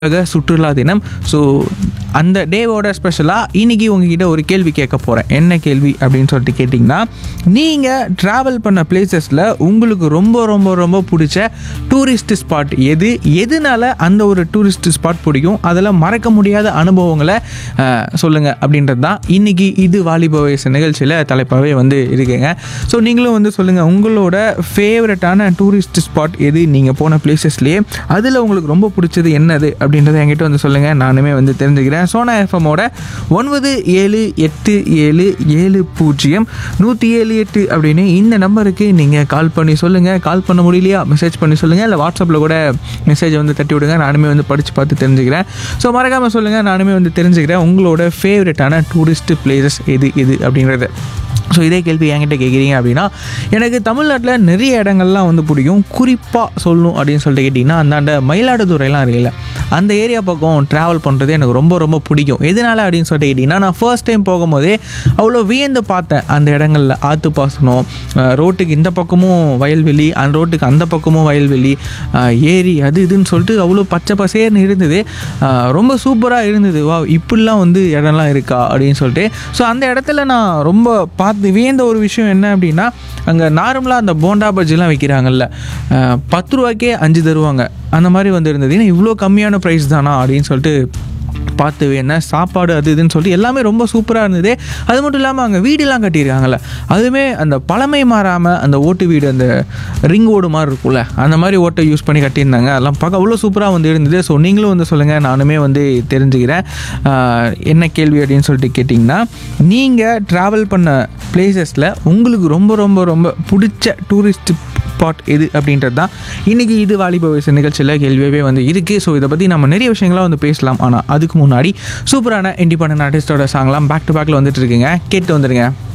உலக சுற்றுலா தினம் ஸோ அந்த டேவோட ஸ்பெஷலாக இன்னைக்கு உங்ககிட்ட ஒரு கேள்வி கேட்க போகிறேன் என்ன கேள்வி அப்படின்னு சொல்லிட்டு கேட்டிங்கன்னா நீங்கள் ட்ராவல் பண்ண பிளேசஸில் உங்களுக்கு ரொம்ப ரொம்ப ரொம்ப பிடிச்ச டூரிஸ்ட் ஸ்பாட் எது எதனால அந்த ஒரு டூரிஸ்ட் ஸ்பாட் பிடிக்கும் அதில் மறக்க முடியாத அனுபவங்களை சொல்லுங்கள் அப்படின்றது தான் இன்னைக்கு இது வாலிப வயசு நிகழ்ச்சியில் தலைப்பாகவே வந்து இருக்குங்க ஸோ நீங்களும் வந்து சொல்லுங்கள் உங்களோட ஃபேவரட்டான டூரிஸ்ட் ஸ்பாட் எது நீங்கள் போன பிளேசஸ்லேயே அதில் உங்களுக்கு ரொம்ப பிடிச்சது என்னது அப்படின்றத என்கிட்ட வந்து சொல்லுங்கள் நானுமே வந்து தெரிஞ்சுக்கிறேன் சோனா எஃப்எம்மோட ஒன்பது ஏழு எட்டு ஏழு ஏழு பூஜ்ஜியம் நூற்றி ஏழு எட்டு அப்படின்னு இந்த நம்பருக்கு நீங்கள் கால் பண்ணி சொல்லுங்கள் கால் பண்ண முடியலையா மெசேஜ் பண்ணி சொல்லுங்கள் இல்லை வாட்ஸ்அப்பில் கூட மெசேஜ் வந்து தட்டி விடுங்க நானுமே வந்து படித்து பார்த்து தெரிஞ்சுக்கிறேன் ஸோ மறக்காமல் சொல்லுங்கள் நானுமே வந்து தெரிஞ்சுக்கிறேன் உங்களோட ஃபேவரட்டான டூரிஸ்ட் பிளேசஸ் எது எது அப்படின்றது ஸோ இதே கேள்வி என்கிட்ட கேட்குறீங்க அப்படின்னா எனக்கு தமிழ்நாட்டில் நிறைய இடங்கள்லாம் வந்து பிடிக்கும் குறிப்பாக சொல்லணும் அப்படின்னு சொல்லிட்டு கேட்டிங்கன்னா அந்தாண்ட மயிலாடுதுறைலாம் இருக்குல்ல அந்த ஏரியா பக்கம் ட்ராவல் பண்ணுறது எனக்கு ரொம்ப ரொம்ப பிடிக்கும் எதனால அப்படின்னு சொல்லிட்டு கேட்டிங்கன்னா நான் ஃபர்ஸ்ட் டைம் போகும்போதே அவ்வளோ வியந்து பார்த்தேன் அந்த இடங்களில் ஆற்று பாசனம் அஹ் ரோட்டுக்கு இந்த பக்கமும் வயல்வெளி அந்த ரோட்டுக்கு அந்த பக்கமும் வயல்வெளி அஹ் ஏரி அது இதுன்னு சொல்லிட்டு அவ்வளோ பச்சை பசேர்னு இருந்தது அஹ் ரொம்ப சூப்பராக இருந்தது வா இப்படிலாம் வந்து இடம்லாம் இருக்கா அப்படின்னு சொல்லிட்டு ஸோ அந்த இடத்துல நான் ரொம்ப பார்த்து வியந்த ஒரு விஷயம் என்ன அப்படின்னா அங்கே நார்மலாக அந்த போண்டா பஜ்ஜிலாம் விற்கிறாங்கல்ல அஹ் பத்து ரூபாய்க்கே அஞ்சு தருவாங்க அந்த மாதிரி வந்து இருந்தது ஏன்னா இவ்வளோ கம்மியான ப்ரைஸ் தானா அப்படின்னு சொல்லிட்டு பார்த்து என்ன சாப்பாடு அது இதுன்னு சொல்லிட்டு எல்லாமே ரொம்ப சூப்பராக இருந்தது அது மட்டும் இல்லாமல் அங்கே வீடுலாம் கட்டியிருக்காங்கல்ல அதுவுமே அந்த பழமை மாறாமல் அந்த ஓட்டு வீடு அந்த ரிங் ஓடு மாதிரி இருக்கும்ல அந்த மாதிரி ஓட்டை யூஸ் பண்ணி கட்டியிருந்தாங்க அதெல்லாம் பார்க்க அவ்வளோ சூப்பராக வந்து இருந்தது ஸோ நீங்களும் வந்து சொல்லுங்கள் நானுமே வந்து தெரிஞ்சுக்கிறேன் ஆஹ் என்ன கேள்வி அப்படின்னு சொல்லிட்டு கேட்டிங்கன்னா நீங்கள் ட்ராவல் பண்ண பிளேசஸில் உங்களுக்கு ரொம்ப ரொம்ப ரொம்ப பிடிச்ச டூரிஸ்ட் ஸ்பாட் எது அப்படின்றது தான் இன்றைக்கி இது வாலிப வயசு நிகழ்ச்சியில் கேள்வியாகவே வந்து இருக்குது ஸோ இதை பற்றி நம்ம நிறைய விஷயங்களாக வந்து பேசலாம் ஆனால் அதுக்கு முன்னாடி சூப்பரான இண்டிபெண்டன்ட் ஆர்டிஸ்டோட சாங்லாம் பேக் டு பேக்கில் வந்துட்டு இருக்குங்க கேட்டு வந்துடுங்க